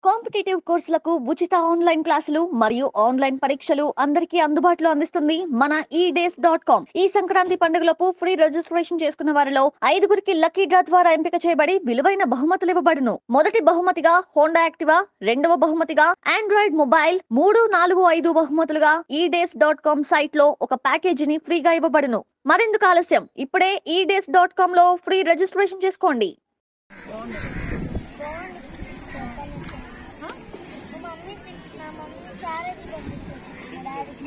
competitive కోర్సులకు ఉచిత online క్లాసులు మరియు ఆన్లైన్ పరీక్షలు అందరికీ అందుబాటులో అందిస్తుంది మన ఈ డేస్ డాట్ కామ్ ఈ సంక్రాంతి పండుగలకు ఫ్రీ రిజిస్ట్రేషన్ చేసుకున్న వారిలో ఐదుగురికి లక్కీ డ్రా ద్వారా ఎంపిక చేయబడి విలువైన బహుమతులు ఇవ్వబడును మొదటి బహుమతిగా హోండా యాక్టివా రెండవ బహుమతిగా ఆండ్రాయిడ్ మొబైల్ మూడు నాలుగు ఐదు బహుమతులుగా ఈ డేస్ డాట్ కామ్ సైట్ లో ఒక ప్యాకేజీని ఫ్రీగా ఇవ్వబడును మరెందుకు ఆలస్యం ఇప్పుడే ఈ డేస్ డాట్ కామ్ లో ఫ్రీ రిజిస్ట్రేషన్ చేసుకోండి మా మమ్మీ తిన్- నా మమ్మీ క్యారెట్ పంపించేసింది మా డాడీకి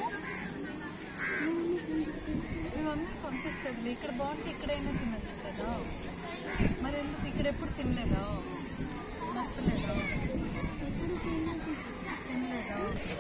మీ మమ్మీ పంపిస్తుంది ఇక్కడ బాగుంటే ఇక్కడైనా తినొచ్చు కదా మరి ఎందుకు ఇక్కడ ఎప్పుడు తినలేదా నచ్చలేదా తినలేదా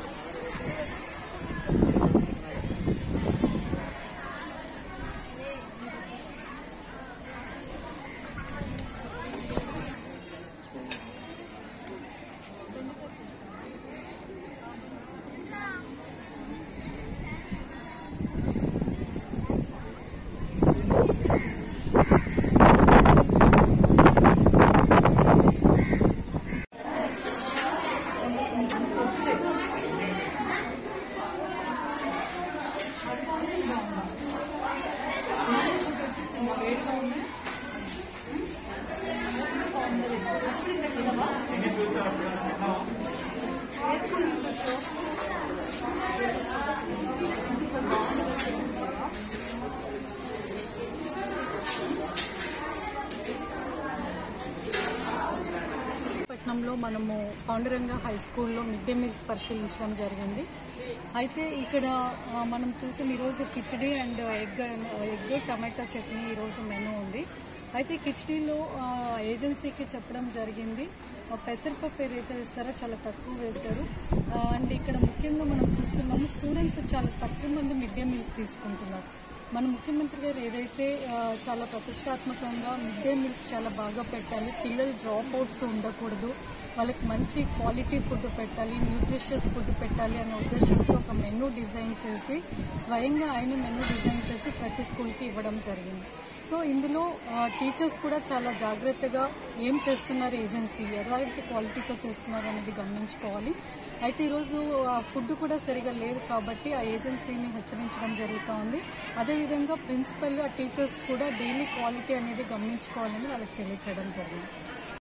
పట్నంలో మనము పాండురంగ హై స్కూల్లో మిడ్ డే మీల్స్ పరిశీలించడం జరిగింది అయితే ఇక్కడ ఆ, మనం చూసాం ఈరోజు khichdi and egg egg tomato chutney ఈరోజు మెనూ ఉంది అయితే కిచడీలో ఆ, ఏజెన్సీకి చెప్పడం జరిగింది ఆ, పెసరపప్పు ఏదైతే వేస్తారో చాలా తక్కువ వేస్తారు ఆ, అండ్ ఇక్కడ ముఖ్యంగా మనం చూస్తున్నాము స్టూడెంట్స్ చాలా తక్కువ మంది మిడ్ డే మీల్స్ తీసుకుంటున్నారు మన ముఖ్యమంత్రి గారు ఏదైతే ఆ, చాలా ప్రతిష్టాత్మకంగా మిడ్ డే మీల్స్ చాలా బాగా పెట్టాలి పిల్లలు డ్రాప్ అవుట్స్ ఉండకూడదు వాళ్ళకి మంచి క్వాలిటీ ఫుడ్ పెట్టాలి న్యూట్రిషియస్ ఫుడ్ పెట్టాలి అనే ఉద్దేశంతో ఒక మెనూ డిజైన్ చేసి స్వయంగా ఆయన మెనూ డిజైన్ చేసి ప్రతి స్కూల్కి ఇవ్వడం జరిగింది సో ఇందులో టీచర్స్ కూడా చాలా జాగ్రత్తగా ఏం చేస్తున్నారు ఏజెన్సీ ఎలాంటి క్వాలిటీతో చేస్తున్నారు అనేది గమనించుకోవాలి అయితే ఈరోజు ఫుడ్ కూడా సరిగా లేదు కాబట్టి ఆ ఏజెన్సీని హెచ్చరించడం జరుగుతూ ఉంది అదేవిధంగా ప్రిన్సిపల్ టీచర్స్ కూడా డైలీ క్వాలిటీ అనేది గమనించుకోవాలని వాళ్ళకి తెలియచేయడం జరిగింది